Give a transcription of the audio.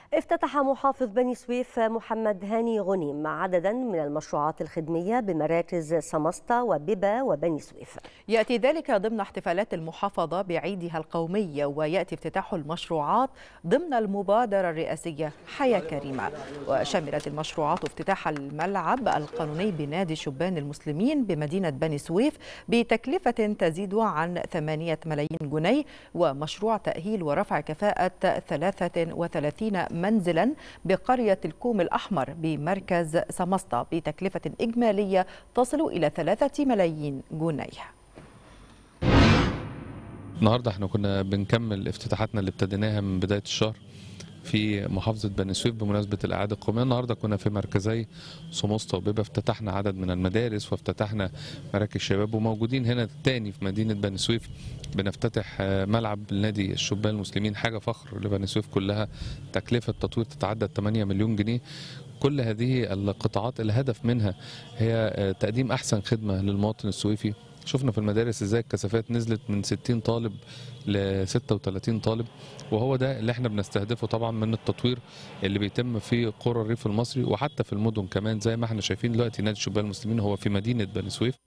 افتتح محافظ بني سويف محمد هاني غنيم عددا من المشروعات الخدمية بمراكز سمسطة وببا وبني سويف يأتي ذلك ضمن احتفالات المحافظة بعيدها القومي ويأتي افتتاح المشروعات ضمن المبادرة الرئاسية حياة كريمة وشملت المشروعات افتتاح الملعب القانوني بنادي شبان المسلمين بمدينة بني سويف بتكلفة تزيد عن 8 ملايين جنيه ومشروع تأهيل ورفع كفاءة 33 منزلا بقرية الكوم الأحمر بمركز سمسطة بتكلفة إجمالية تصل إلى 3 ملايين جنيه النهارده احنا كنا بنكمل افتتاحاتنا اللي ابتديناها من بدايه الشهر في محافظة بني سويف بمناسبة الإعادة القومية النهاردة كنا في مركزي سموسطة وبيبا افتتحنا عدد من المدارس وافتتحنا مراكز شباب وموجودين هنا تاني في مدينة بني سويف بنفتتح ملعب لنادي الشبان المسلمين حاجة فخر لبني سويف كلها تكلفة تطوير تتعدى 8 مليون جنيه كل هذه القطاعات الهدف منها هي تقديم أحسن خدمة للمواطن السويفي شفنا في المدارس ازاي الكثافات نزلت من 60 طالب ل 36 طالب وهو ده اللي احنا بنستهدفه طبعا من التطوير اللي بيتم في قرى الريف المصري وحتى في المدن كمان زي ما احنا شايفين دلوقتي نادي الشبان المسلمين هو في مدينه بني سويف